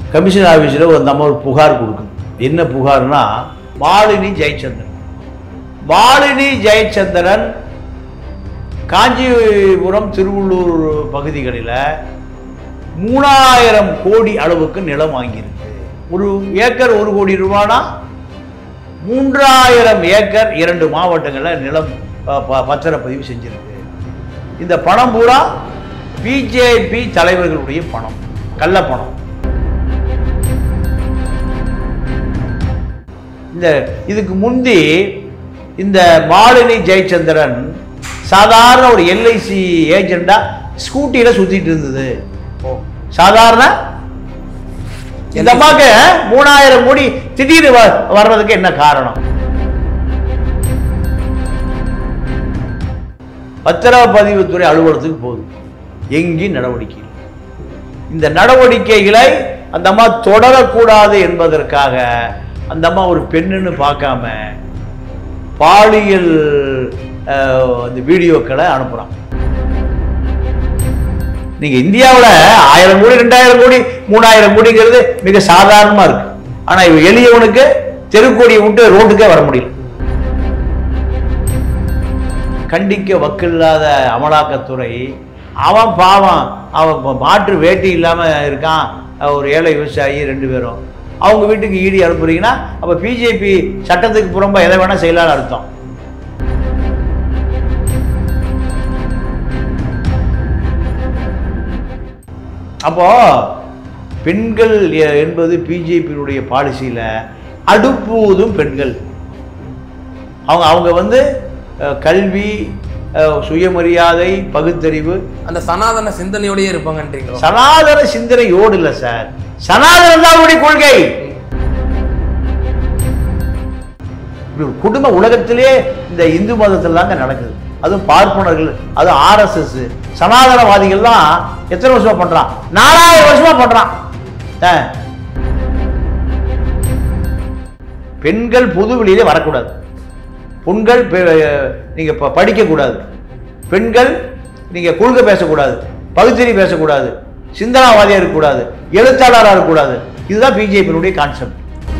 Commission ஆஃபீஸில் ஒரு நம்ம ஒரு புகார் கொடுக்குது என்ன புகார்னா மாலினி ஜெயச்சந்திரன் மாலினி ஜெயச்சந்திரன் காஞ்சிபுரம் திருவள்ளூர் பகுதிகளில் மூணாயிரம் கோடி அளவுக்கு நிலம் வாங்கியிருக்கு ஒரு ஏக்கர் ஒரு கோடி ரூபானா மூன்றாயிரம் ஏக்கர் இரண்டு மாவட்டங்களில் நிலம் ப- ப- பத்திரப்பதிவு செஞ்சிருக்கு இந்த பணம் பூரா பிஜேபி தலைவர்களுடைய பணம் கள்ள பணம் இந்த இதுக்கு முந்தி இந்த மாலினி ஜெயச்சந்திரன் சாதாரண ஒரு எல்ஐசி ஏஜெண்டா ஸ்கூட்டியில சுத்திட்டு இருந்தது சாதாரண இந்த அம்மாக்கு மூணாயிரம் கோடி திடீர்னு வ- வர்றதுக்கு என்ன காரணம் பத்திரப்பதிவுத்துறை அலுவலகத்துக்கு போகுது எங்கேயும் நடவடிக்கை இல்லை. இந்த நடவடிக்கைகளை அந்த அம்மா தொடரக்கூடாது என்பதற்காக அந்த அம்மா ஒரு பெண்ணுன்னு பார்க்காம பாலியல் அஹ், அந்த வீடியோக்களை அனுப்புகிறான் நீங்க இந்தியாவில் ஆயிரம் கோடி ரெண்டாயிரம் கோடி மூணாயிரம் கோடிங்கிறது மிக சாதாரணமா இருக்கு ஆனா இவ எளியவனுக்கு தெருக்கோடியை விட்டு ரோட்டுக்கே வர முடியல கண்டிக்க வக்கில்லாத அமலாக்கத்துறை அவன் பாவம் அவன் இப்ப மாற்று வேட்டி இல்லாம இருக்கான் ஒரு ஏழை விவசாயி ரெண்டு பேரும் அவங்க வீட்டுக்கு ஈடி அனுப்புறீங்கன்னா அப்ப பிஜேபி சட்டத்துக்கு புறம்பா எதை வேணா செய்யலாம்னு அர்த்தம் அப்போ பெண்கள் எ- என்பது பிஜேபியினுடைய பாலிசியில அடுப்பூதும் பெண்கள் அவங்க அவங்க வந்து அஹ், கல்வி அஹ், சுயமரியாதை பகுத்தறிவு அந்த சனாதன சிந்தனையோடயே இருப்பாங்கன்றீங்களோ சனாதன சிந்தனையோடு இல்லை சார் சனாதனம் தான் அவருடைய கொள்கை இப்படி ஒரு குடும்ப உலகத்திலே இந்த இந்து மதத்தில் தாங்க நடக்குது அதுவும் பார்ப்பனர்கள் அதுவும் ஆர்எஸ்எஸ் சனாதனவாதிகள்லாம் எத்தனை வருஷமா பண்றான் நாலாயிரம் வருஷமா பண்றான் ஆ. பெண்கள் பொது வெளியிலே வரக்கூடாது பெண்கள் பெ- நீங்க ப- படிக்கக்கூடாது பெண்கள் நீங்க கொள்கை பேசக்கூடாது பகுத்தறி பேசக்கூடாது சிந்தனாவாதியா இருக்கக்கூடாது எழுத்தாளராக இருக்கக்கூடாது இதுதான் பிஜேபியினுடைய கான்செப்ட்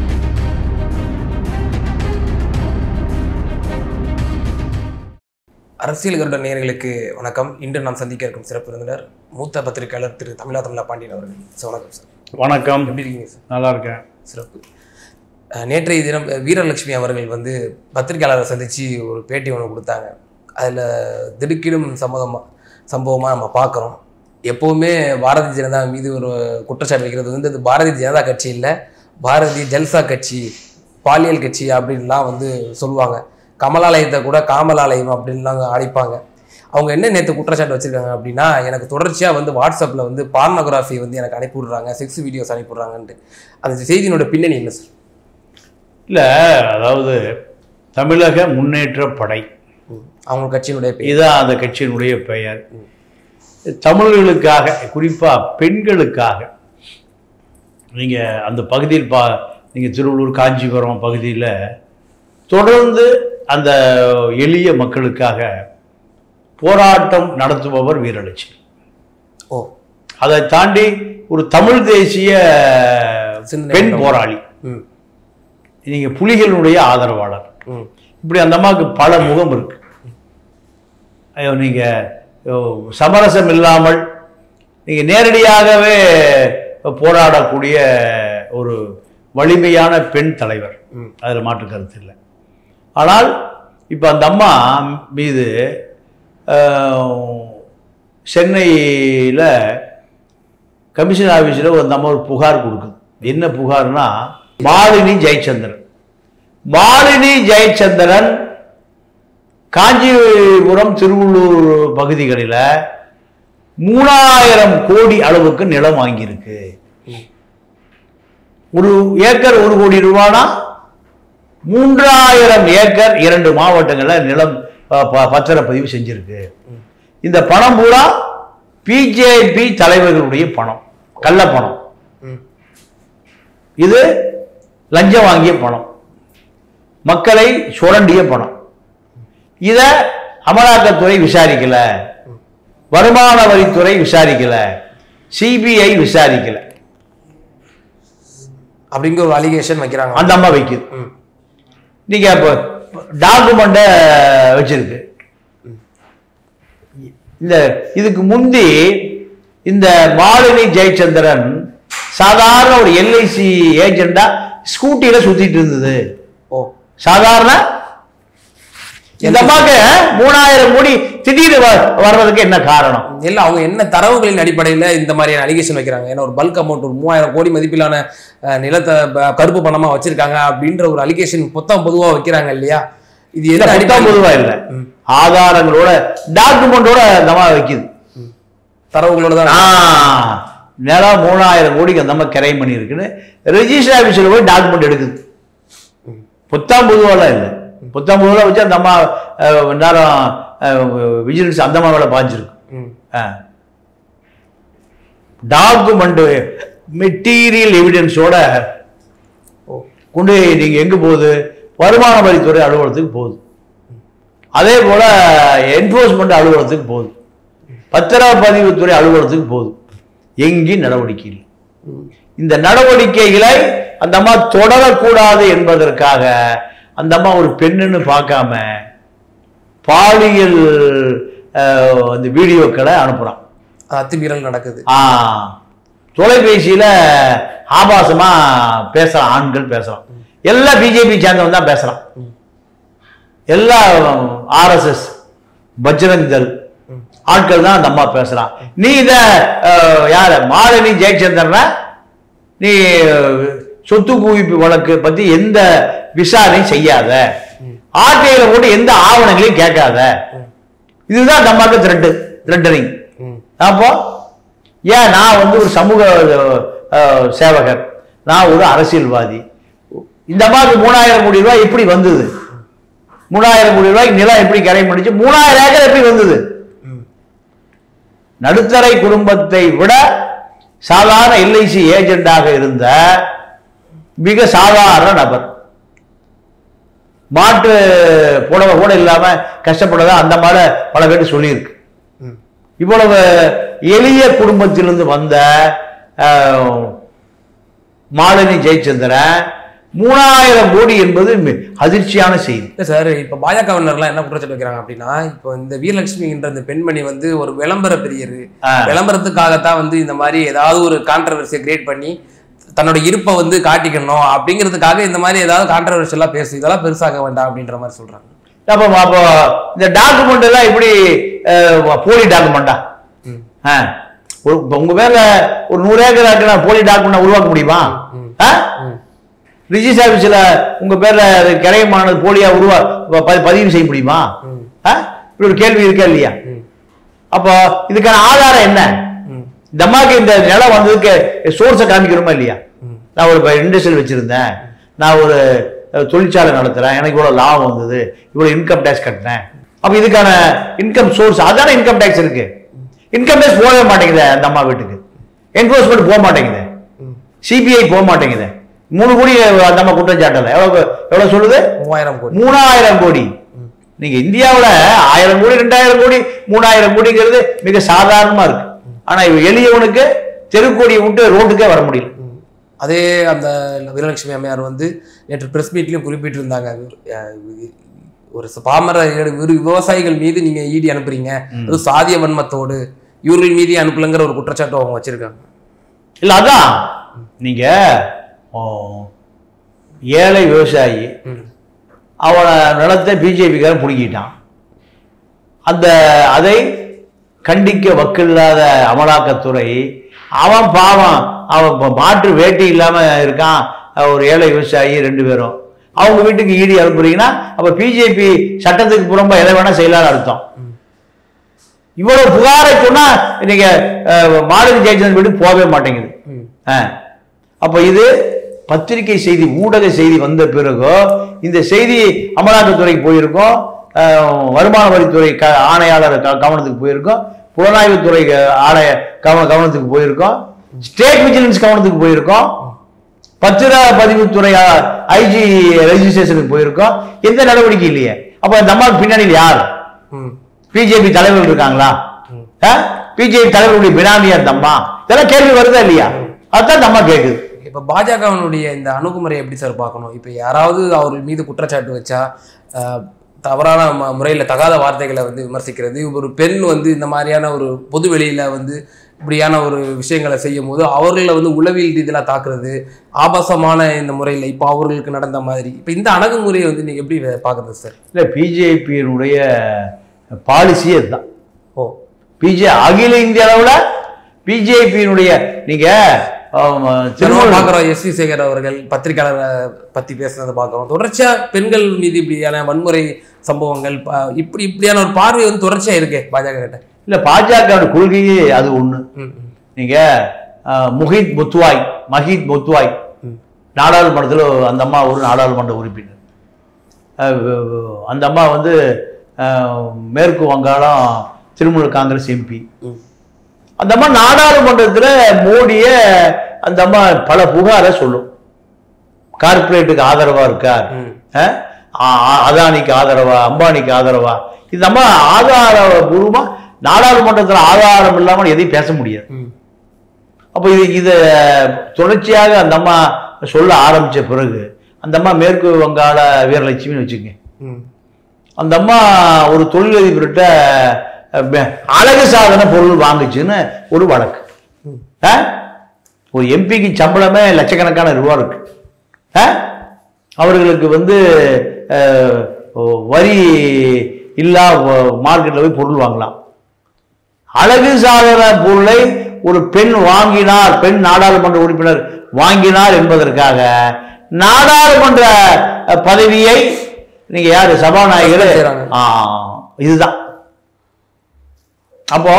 அரசியல் கருட நேயர்களுக்கு வணக்கம் இன்று நாம் சந்திக்க இருக்கும் சிறப்பு விருந்தினர் மூத்த பத்திரிகையாளர் திரு தமிழா தமிழா பாண்டியன் அவர்கள் சார் வணக்கம் சார் வணக்கம் எப்படி இருக்கீங்க சார் நல்லா இருக்கேன் சிறப்பு அஹ் நேற்றைய தினம் அஹ் வீரலட்சுமி அவர்கள் வந்து பத்திரிகையாளரை சந்தித்து ஒரு பேட்டி ஒன்று கொடுத்தாங்க அதில் திடுக்கிடும் சம்மதமாக சம்பவமாக நம்ம பார்க்குறோம் எப்போவுமே பாரதிய ஜனதா மீது ஒரு குற்றச்சாட்டு வைக்கிறது வந்து அது பாரதிய ஜனதா கட்சி இல்லை பாரதிய ஜல்சா கட்சி பாலியல் கட்சி அப்படின்லாம் வந்து சொல்லுவாங்க கமலாலயத்தை கூட காமலாலயம் அப்படின்லாம் அழைப்பாங்க அவங்க என்ன நேற்று குற்றச்சாட்டு வச்சிருக்காங்க அப்படின்னா எனக்கு தொடர்ச்சியாக வந்து வாட்ஸ்அப்பில் வந்து பார்னோகிராஃபி வந்து எனக்கு அனுப்பி விடுறாங்க செக்ஸ் வீடியோஸ் அனுப்பி விடுறாங்கன்ட்டு அந்த செய்தியினோட பின்னணி என்ன சார் இல்லை அதாவது தமிழக முன்னேற்ற படை அவங்க கட்சியினுடைய பேர் இதுதான் அந்த கட்சியினுடைய பெயர் தமிழர்களுக்காக குறிப்பாக பெண்களுக்காக நீங்கள் அந்த பகுதியில் பா நீங்கள் திருவள்ளூர் காஞ்சிபுரம் பகுதியில் தொடர்ந்து அந்த எளிய மக்களுக்காக போராட்டம் நடத்துபவர் வீரலட்சுமி ஓ அதை தாண்டி ஒரு தமிழ் தேசிய சிந்தனை பெண் கொண்டவர். போராளி ம் நீங்க புலிகளுடைய ஆதரவாளர் ம் இப்படி அந்த அம்மாவுக்கு பல முகம் இருக்கு ஐயோ நீங்க ஐயோ, சமரசம் இல்லாமல் நீங்க நேரடியாகவே போராடக்கூடிய ஒரு வலிமையான பெண் தலைவர் ம். அதில் மாற்று கருத்து இல்லை ஆனால் இப்போ அந்த அம்மா மீது சென்னையில் கமிஷன் ஆஃபீஸில் ஒரு நம்ம ஒரு புகார் கொடுக்குது என்ன புகார்னா மாலினி ஜெயச்சந்திரன் மாலினி ஜெயச்சந்திரன் காஞ்சிபுரம் திருவள்ளூர் பகுதிகளில் மூணாயிரம் கோடி அளவுக்கு நிலம் வாங்கியிருக்கு ஒரு ஏக்கர் ஒரு கோடி ரூபானா மூன்றாயிரம் ஏக்கர் இரண்டு மாவட்டங்களில் நிலம் ப- ப- பத்திரப்பதிவு செஞ்சிருக்கு இந்த பணம் பூரா பிஜேபி தலைவர்களுடைய பணம் கள்ள பணம் ம் இது லஞ்சம் வாங்கிய பணம் மக்களை சுரண்டிய பணம் இத அமலாக்கத்துறை விசாரிக்கல வருமான வரித்துறை விசாரிக்கல சிபிஐ விசாரிக்கல அப்படிங்கிற ஒரு அலிகேஷன் வைக்கிறாங்க அந்த அம்மா வைக்குது ம். நீங்க இப்போ டாக்குமெண்ட்டை வச்சிருக்கு இந்த இதுக்கு முந்தி இந்த மாலினி ஜெயச்சந்திரன் சாதாரண ஒரு எல்ஐசி ஏஜெண்டா ஸ்கூட்டியில சுத்திட்டு இருந்தது ஓ சாதாரண இந்த அம்மாக்கு மூணாயிரம் கோடி திடீர்னு வ- வர்றதுக்கு என்ன காரணம் இல்ல அவங்க என்ன தரவுகளின் அடிப்படையில இந்த மாதிரியான அலிகேஷன் வைக்கிறாங்க ஏன்னா ஒரு பல்க் அமௌண்ட் ஒரு மூவாயிரம் கோடி மதிப்பிலான அஹ், நிலத்தை ப- கருப்பு பணமா வச்சிருக்காங்க அப்படின்ற ஒரு அலிகேஷன் பொத்தம் பொதுவா வைக்கிறாங்க இல்லையா இது இல்ல என்ன பத்தாம் அடிப்படை பொதுவா இல்ல ஆதாரங்களோட டாக்குமெண்டோட அந்த அம்மா வைக்குது தரவுகளோட தான் ஆ, நிலம் மூணாயிரம் கோடிக்கு அந்த அம்மா கிரைம் பண்ணியிருக்குன்னு ரெஜிஸ்டர் ஆஃபீஸில் போய் டாக்குமெண்ட் எடுக்குது புத்தாம் பொதுவாலாம் இல்லை புத்தாம் பொதுவாக வச்சு அந்த அம்மா அஹ், நேரம் விஜிலன்ஸ் அந்த அம்மா மேலே பாஞ்சிருக்கு ம். டாக்குமெண்ட் மெட்டீரியல் எவிடன்ஸோட ஓ கொண்டு போய் நீங்க எங்க போகுது வருமான வரித்துறை அலுவலகத்துக்கு போகுது அதே போல என்போர்ஸ்மெண்ட் அலுவலகத்துக்கு போகுது பத்திரப்பதிவுத்துறை அலுவலகத்துக்கு போகுது எங்கேயும் நடவடிக்கை இல்லை இந்த நடவடிக்கைகளை அந்த அம்மா தொடரக்கூடாது என்பதற்காக அந்த அம்மா ஒரு பெண்ணுன்னு பார்க்காம பாலியல் அஹ், அந்த வீடியோக்களை அனுப்புறான் அத்துமீறல் நடக்குது ஆ தொலைபேசியில ஆபாசமா பேசுறான் ஆண்கள் பேசுறான் எல்லாம் பிஜேபி சேர்ந்தவன் தான் பேசுறான் எல்லாம் ஆர்எஸ்எஸ் பஜ்ரங் தள் ஆட்கள் தான் அந்த அம்மா பேசுறான் நீ இத அஹ், யார மாலினி ஜெயச்சந்திரன நீ அஹ், சொத்து குவிப்பு வழக்கு பத்தி எந்த விசாரணையும் செய்யாத ஆர்டிஐல போட்டு எந்த ஆவணங்களையும் கேட்காத இதுதான் அந்த அம்மாவுக்கு த்ரெட்டு த்ரெட்டனிங் ம். அப்போ ஏன் நான் வந்து ஒரு சமூக அஹ், சேவகர் நான் ஒரு அரசியல்வாதி இந்த மாதிரி மூணாயிரம் கோடி ரூபாய் எப்படி வந்தது மூணாயிரம் கோடி ரூபாய்க்கு நிலம் எப்படி கரை முடிச்சு மூணாயிரம் ஏக்கர் எப்படி வந்தது நடுத்தரை குடும்பத்தை விட சாதாரண எல்ஐசி ஏஜெண்டாக இருந்த மிக சாதாரண நபர் மாட்டு புடவை கூட இல்லாம கஷ்டப்பட்டதா அந்த மாதிரி பல பேர் சொல்லியிருக்கு ம். இவ்வளவு எளிய குடும்பத்திலிருந்து வந்த அஹ், மாலினி ஜெயச்சந்திரன் மூணாயிரம் கோடி என்பது மி- அதிர்ச்சியான செய்தி இல்ல சார் இப்ப பாஜகவினர்லாம் என்ன குற்றச்சாட்டு வைக்கிறாங்க அப்படின்னா இப்போ இந்த வீரலட்சுமின்ற இந்த பெண்மணி வந்து ஒரு விளம்பர பிரியர் ஆ. விளம்பரத்துக்காகத்தான் வந்து இந்த மாதிரி ஏதாவது ஒரு கான்ட்ரவர்சியை கிரியேட் பண்ணி தன்னோட இருப்பை வந்து காட்டிக்கணும் அப்படிங்கிறதுக்காக இந்த மாதிரி ஏதாவது கான்ட்ரவர்ஷியெல்லாம் பேசு இதெல்லாம் பெருசாக வேண்டாம் அப்படின்ற மாதிரி சொல்றாங்க அப்போ அப்போ இந்த டாக்குமெண்ட் எல்லாம் இப்படி அஹ், போலி டாக்குமெண்டா ம். ஆ. ஒரு இப்ப உங்க பேர்ல ஒரு நூறு ஏக்கர் இருக்குன்னா போலி டாக்குமெண்ட் உருவாக்க முடியுமா ஆ? ம். ரிஜிஸ்டர் ஆஃபீஸில் உங்க பேர்ல அது கிரையமானது போலியா உருவா ப- ப- பதிவு செய்ய முடியுமா ம். ஆ? இப்படி ஒரு கேள்வி இருக்கா இல்லையா ம். அப்போ இதுக்கான ஆதாரம் என்ன ம். இந்த அம்மாக்கு இந்த நிலம் வந்ததுக்கு சோர்ஸை காமிக்கணுமா இல்லையா ம். நான் ஒரு இண்டஸ்ட்ரியல் வச்சிருந்தேன் நான் ஒரு அஹ், தொழிற்சாலை நடத்துறேன் எனக்கு இவ்வளவு லாபம் வந்தது இவ்வளவு இன்கம் டேக்ஸ் கட்டினேன் அப்ப இதுக்கான இன்கம் சோர்ஸ் அதான இன்கம் டேக்ஸ் இருக்கு இன்கம் டேக்ஸ் போகவே மாட்டேங்குது அந்த அம்மா வீட்டுக்கு என்போர்ஸ்மெண்ட் போக மாட்டேங்குது ம். சிபிஐ போக மாட்டேங்குது மூணு கோடி அந்த அம்மா குற்றம் சாட்டல எவ்வளவு எவ்வளவு சொல்லுது மூவாயிரம் கோடி மூணாயிரம் கோடி நீங்க இந்தியாவுல ஆயிரம் கோடி ரெண்டாயிரம் கோடி மூணாயிரம் கோடிங்கிறது மிக சாதாரணமா இருக்கு ஆனா இவ எளியவனுக்கு தெருக்கோடியை விட்டு ரோட்டுக்கே வர முடியல ம். அதே அந்த வீரலட்சுமி அம்மையார் வந்து நேற்று பிரஸ் மீட்லயும் குறிப்பிட்டிருந்தாங்க அஹ் ஒரு ச- பாமர ஏழு- விரு- விவசாயிகள் மீது நீங்க ஈடி அனுப்புறீங்க அது சாதிய வன்மத்தோடு இவர்கள் மீது அனுப்பலங்கிற ஒரு குற்றச்சாட்டு அவங்க வச்சிருக்காங்க இல்ல அதான் நீங்க ஓ, ஏழை விவசாயி ம். அவன நிலத்தை பிஜேபிக்காரன் பிடுங்கிட்டான் அந்த அதை கண்டிக்க வக்கில்லாத அமலாக்கத்துறை அவன் பாவம் அவன் இப்ப மாற்று வேட்டி இல்லாம இருக்கான் அவன் ஒரு ஏழை விவசாயி ரெண்டு பேரும் அவங்க வீட்டுக்கு ஈடி அனுப்புறீங்கன்னா அப்ப பிஜேபி சட்டத்துக்கு புறம்பா எதை வேணா செய்யலாம்னு அர்த்தம் இவ்வளவு புகாரை சொன்னா நீங்க மாடல் ஜெயச்சந்திரன் வீட்டுக்கு போகவே மாட்டேங்குது ம். ஆ. அப்ப இது பத்திரிகை செய்தி ஊடக செய்தி வந்த பிறகு இந்த செய்தி அமலாக்கத்துறைக்கு போயிருக்கோம் அஹ், வருமான வரித்துறை க ஆணையாளர் க- கவனத்துக்கு போயிருக்கோம் புலனாய்வுத்துறை அஹ், ஆணைய கவன கவனத்துக்கு போயிருக்கோம் ஸ்டேட் விஜிலன்ஸ் கவனத்துக்கு போயிருக்கோம் பத்திர பதிவுத்துறை ஐஜி ரெஜிஸ்ட்ரேஷனுக்கு போயிருக்கோம் எந்த நடவடிக்கை இல்லையே அப்ப இந்த அம்மாவுக்கு பின்னணியில் யார் ம். பிஜேபி தலைவர்கள் இருக்காங்களா பிஜேபி தலைவருடைய பினாமியா இந்த அம்மா இதெல்லாம் கேள்வி வருதா இல்லையா அதுதான் இந்த அம்மா கேக்குது இப்போ பாஜகவினுடைய இந்த அணுகுமுறை எப்படி சார் பார்க்கணும் இப்போ யாராவது அவர் மீது குற்றச்சாட்டு வச்சா அஹ், தவறான ம முறையில் தகாத வார்த்தைகளை வந்து விமர்சிக்கிறது ஒரு பெண் வந்து இந்த மாதிரியான ஒரு பொது வெளியில வந்து இப்படியான ஒரு விஷயங்களை செய்யும் போது அவர்களை வந்து உளவியல் ரீதியில் தாக்குறது ஆபாசமான இந்த முறையில் இப்போ அவர்களுக்கு நடந்த மாதிரி இப்போ இந்த அணுகுமுறையை வந்து நீங்கள் எப்படி பார்க்குறது சார் இல்லை பிஜேபியினுடைய பாலிசியே இதுதான் ஓ பிஜே அகில இந்திய அளவில் பிஜேபியினுடைய நீங்கள் திரும்ப திருமணம் பார்க்குறோம் எஸ் வி சேகர் அவர்கள் பத்திரிகையாளரை பற்றி பேசுனதை பார்க்குறோம் தொடர்ச்சியா பெண்கள் மீது இப்படியான வன்முறை சம்பவங்கள் ப- இப்படி இப்படியான ஒரு பார்வை வந்து தொடர்ச்சியா இருக்கே பாஜக கிட்ட இல்லை பாஜக கொள்கையே அது ஒன்று ம், ம். நீங்கள் முஹித் முத்வாய் மஹித் முத்வாய் ம். நாடாளுமன்றத்தில் அந்த அம்மா ஒரு நாடாளுமன்ற உறுப்பினர் அஹ் அந்த அம்மா வந்து அஹ், மேற்கு வங்காளம் திரிணாமுல் காங்கிரஸ் எம்பி ம். அந்த அம்மா நாடாளுமன்றத்தில் மோடிய அந்த அம்மா பல புகாரை சொல்லும் கார்ப்பரேட்டுக்கு ஆதரவா இருக்கார் ம். அஹ், ஆ- ஆ- அதானிக்கு ஆதரவா அம்பானிக்கு ஆதரவா இந்த அம்மா ஆதாரபூர்வமா நாடாளுமன்றத்தில் ஆதாரம் இல்லாமல் எதையும் பேச முடியாது ம். அப்போ இது இதை தொடர்ச்சியாக அந்த அம்மா சொல்ல ஆரம்பிச்ச பிறகு அந்த அம்மா மேற்கு வங்காள வீரலட்சுமின்னு வச்சுக்கங்க ம். அந்த அம்மா ஒரு தொழிலதிபர்கிட்ட அஹ், ப- அழகு சாதன பொருள் வாங்குச்சுன்னு ஒரு வழக்கு ம். ஆ? ஒரு எம்பிக்கு சம்பளமே லட்சக்கணக்கான ரூபா இருக்கு ஆ? அவர்களுக்கு வந்து அஹ், வரி இல்லா மார்க்கெட்டில் போய் பொருள் வாங்கலாம் அழகு சாதன பொருளை ஒரு பெண் வாங்கினார் பெண் நாடாளுமன்ற உறுப்பினர் வாங்கினார் என்பதற்காக நாடாளுமன்ற அஹ், பதவியை நீங்க யாரு சபாநாயகர் செய்றாங்க. ஆ, இதுதான் அப்போ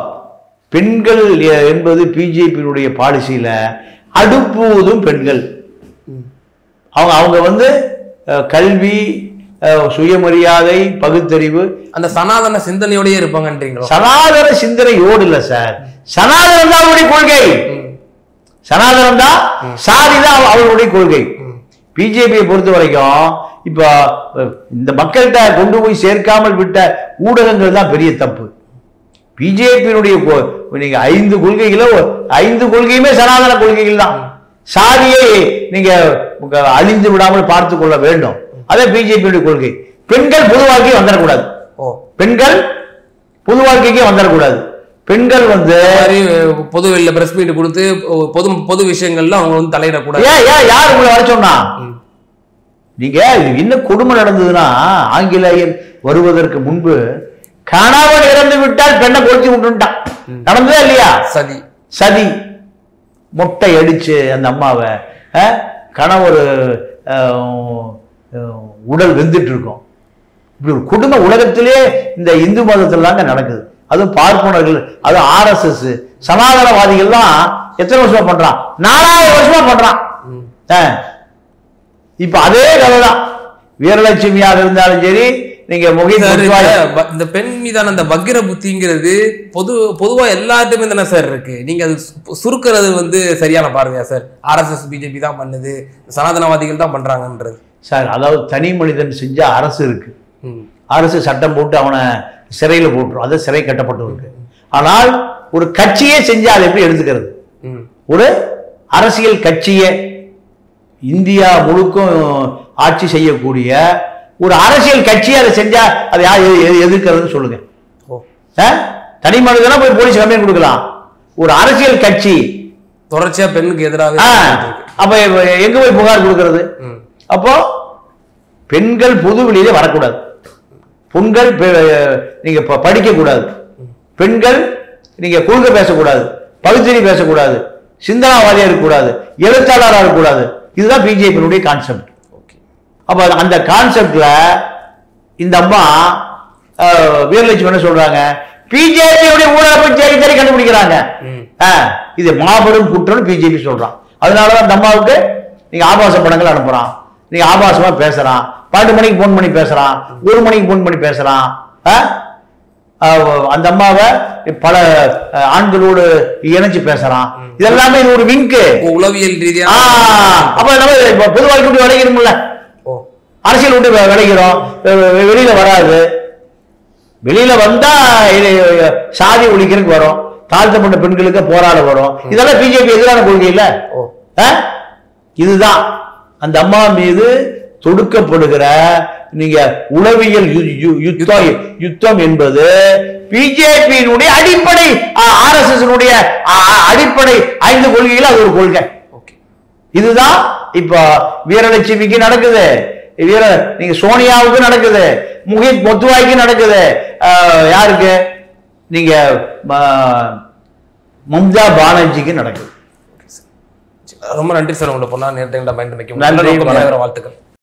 பெண்கள் எ- என்பது பிஜேபியினுடைய பாலிசியில அடுப்பூதும் பெண்கள் ம். அவங்க அவங்க வந்து அஹ், கல்வி அஹ், சுயமரியாதை பகுத்தறிவு அந்த சனாதன சிந்தனையோடயே இருப்பாங்கன்றீங்களோ சனாதன சிந்தனையோடு இல்ல சார் சனாதனம் தான் அவருடைய கொள்கை ம். சனாதனம் தான் சாதி தான் அவ- அவர்களுடைய கொள்கை ம். பிஜேபியை பொறுத்த வரைக்கும் இப்போ அஹ், இந்த மக்கள்கிட்ட கொண்டு போய் சேர்க்காமல் விட்ட ஊடகங்கள் தான் பெரிய தப்பு பிஜேபியினுடைய நீங்க ஐந்து கொள்கைகள ஐந்து கொள்கையுமே சனாதன கொள்கைகள் தான் சாதியை நீங்க உங்க அழிந்து விடாமல் பார்த்து கொள்ள வேண்டும் அதே பிஜேபியுடைய கொள்கை பெண்கள் பொது வாழ்க்கையை வந்துடக்கூடாது ஓ பெண்கள் பொது வாழ்க்கைக்கே வந்துடக்கூடாது பெண்கள் வந்து இந்த மாதிரி பொது வெளியில பிரஸ் மீட் கொடுத்து பொது பொது விஷயங்கள்ல அவங்க வந்து தலையிடக்கூடாது ஏன் ஏன் யார் உங்களை வர சொன்னா ம். நீங்க என்ன கொடுமை நடந்ததுன்னா ஆங்கிலேயர் வருவதற்கு முன்பு கணவன் இறந்து விட்டால் பெண்ணை பொறுத்தி விட்டுட்டான் நடந்ததா இல்லையா சதி சதி மொட்டை அடிச்சு அந்த அம்மாவை அஹ், கணவர் அஹ், அஹ், உடல் வெந்துட்டு இருக்கும் இப்படி ஒரு குடும்ப உலகத்திலே இந்த இந்து மதத்துல தாங்க நடக்குது அதுவும் பார்ப்பனர்கள் அதுவும் ஆர்எஸ்எஸ் சனாதனவாதிகள்லாம் எத்தனை வருஷமா பண்றான் நாலாயிரம் வருஷமா பண்றான் ம். அஹ். இப்ப அதே கதை தான் வீரலட்சுமியாக இருந்தாலும் சரி நீங்க முகித் சார், முத்துவாய் இந்த ப- இந்த பெண் மீதான அந்த வக்கிர புத்திங்கிறது பொது பொதுவா எல்லாத்துமே தானே சார் இருக்கு நீங்க அது சு- சுருக்குறது வந்து சரியான பார்வையா சார் ஆர்எஸ்எஸ் பிஜேபி தான் பண்ணுது சனாதனவாதிகள் தான் பண்றாங்கன்றது சார் அதாவது தனி மனிதன் செஞ்ச அரசு இருக்கு ம். அரசு சட்டம் போட்டு அவனை சிறையில் போட்டுரும் அது சிறை கட்டப்பட்டிருக்கு ஆனால் ஒரு கட்சியே செஞ்சா அதை எப்படி எடுத்துக்கிறது ம். ஒரு அரசியல் கட்சியே இந்தியா முழுக்கும் ஆட்சி செய்யக்கூடிய ஒரு அரசியல் கட்சியை அதை செஞ்சா அதை யார் எ- எ- எதிர்க்கிறதுன்னு சொல்லுங்க ஓ ஆ? தனி மனிதனா போய் போலீஸ் கம்ப்ளைண்ட் கொடுக்கலாம் ஒரு அரசியல் கட்சி தொடர்ச்சியா பெண்ணுக்கு எதிராக ஆ, அப்ப எங்க போய் புகார் கொடுக்கிறது ம். அப்போ பெண்கள் பொது வெளியிலே வரக்கூடாது பெண்கள் பெ- நீங்க ப- படிக்கக்கூடாது பெண்கள் நீங்க கொள்கை பேசக்கூடாது பகுத்தறி பேசக்கூடாது சிந்தனாவாதியா இருக்கக்கூடாது எழுத்தாளராக இருக்கக்கூடாது இதுதான் பிஜேபியினுடைய கான்செப்ட் ஓகே அப்ப அந்த கான்செப்ட்ல இந்த அம்மா அஹ், வீரலட்சுமி என்ன சொல்றாங்க பிஜேபியுடைய ஊழலை போய் தேடி தேடி கண்டுபிடிக்கிறாங்க ம். ஆ, இது மாபெரும் குற்றம்னு பிஜேபி சொல்றான் அதனாலதான் அந்த அம்மாவுக்கு நீங்க ஆபாச படங்கள் அனுப்புறான் நீங்க ஆபாசமா பேசுறான் பன்னெண்டு மணிக்கு ஃபோன் பண்ணி பேசுறான் ஒரு மணிக்கு ஃபோன் பண்ணி பேசுறான் ஆ? அஹ், அந்த அம்மாவை பல அஹ், ஆண்களோடு இணைச்சு பேசுறான் இதெல்லாமே இது ஒரு விங்கு ஓ, உளவியல் ரீதியா அப்ப நம்ம இப்ப பொது வாழ்க்கை விட்டு விளைகிறோம்ல ஓ அரசியல் விட்டு வெ- விளைகிறோம் வெ- வெ- வெளியில வராது வெளியில வந்தா இது சாதி ஒழிக்கிறதுக்கு வரும் தாழ்த்தப்பட்ட பெண்களுக்கு போராட வரும் இதெல்லாம் பிஜேபி எதிரான கொள்கை இல்ல ஓ ஆ? இதுதான் அந்த அம்மா மீது தொடுக்கப்படுகிற நீங்க உளவியல் யு- யு- யுத்தம் யுத்தம் என்பது பிஜேபியினுடைய அடிப்படை ஆர்எஸ்எஸ் அடிப்படை ஐந்து கொள்கைகள் அது ஒரு கொள்கை ஓகே இதுதான் இப்போ வீரலட்சுமிக்கு நடக்குது வீர நீங்க சோனியாவுக்கு நடக்குது முகித் மொத்துவாய்க்கு நடக்குது ஆஹ், யாருக்கு நீங்க ம- மம்தா பானர்ஜிக்கு நடக்குது ரொம்ப நன்றி சார் உங்களை பொண்ணா நேரத்தை பயந்து வைக்கும் நன்றி. வாழ்த்துக்கள்